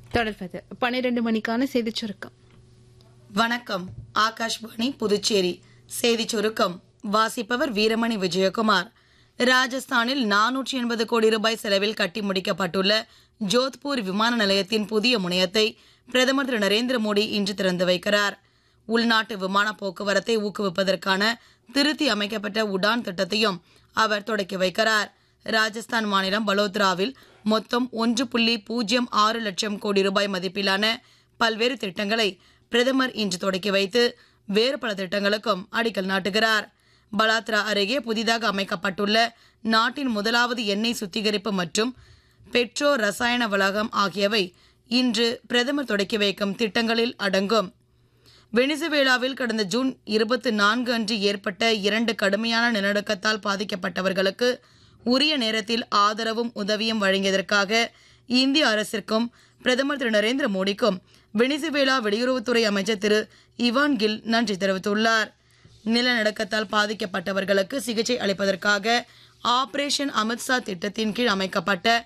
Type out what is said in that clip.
தொடர்வது பனிரெண்டு மணிக்கான செய்திச் சுருக்கம் வணக்கம் ஆகாஷ்வாணி புதுச்சேரி செய்தி சுருக்கம் வாசிப்பவர் வீரமணி விஜயகுமார் ராஜஸ்தானில் நானூற்றி எண்பது கோடி ரூபாய் செலவில் கட்டி முடிக்கப்பட்டுள்ள ஜோத்பூர் விமான நிலையத்தின் புதிய முனையத்தை பிரதமர் திரு நரேந்திர மோடி இன்று திறந்து வைக்கிறார் உள்நாட்டு விமான போக்குவரத்தை ஊக்குவிப்பதற்கான திருத்தி அமைக்கப்பட்ட உடான் திட்டத்தையும் அவர் தொடக்கி வைக்கிறார் ராஜஸ்தான் மாநிலம் பலோத்ராவில் மொத்தம் ஒன்று புள்ளி பூஜ்ஜியம் ஆறு லட்சம் கோடி ரூபாய் மதிப்பிலான பல்வேறு திட்டங்களை பிரதமர் இன்று தொடக்கி வைத்து வேறு பல திட்டங்களுக்கும் அடிக்கல் நாட்டுகிறார் பலாத்ரா அருகே புதிதாக அமைக்கப்பட்டுள்ள நாட்டின் முதலாவது எண்ணெய் சுத்திகரிப்பு மற்றும் பெட்ரோ ரசாயன வளாகம் ஆகியவை இன்று பிரதமர் தொடக்கி வைக்கும் திட்டங்களில் அடங்கும் வெனிசுவேலாவில் கடந்த ஜூன் இருபத்தி நான்கு அன்று ஏற்பட்ட இரண்டு கடுமையான நிலநடுக்கத்தால் பாதிக்கப்பட்டவர்களுக்கு உரிய நேரத்தில் ஆதரவும் உதவியும் வழங்கியதற்காக இந்திய அரசிற்கும் பிரதமர் திரு நரேந்திர மோடிக்கும் வெனிசுவேலா வெளியுறவுத்துறை அமைச்சர் திரு இவான் கில் நன்றி தெரிவித்துள்ளார் நிலநடுக்கத்தால் பாதிக்கப்பட்டவர்களுக்கு சிகிச்சை அளிப்பதற்காக ஆபரேஷன் அமித்ஷா திட்டத்தின் கீழ் அமைக்கப்பட்ட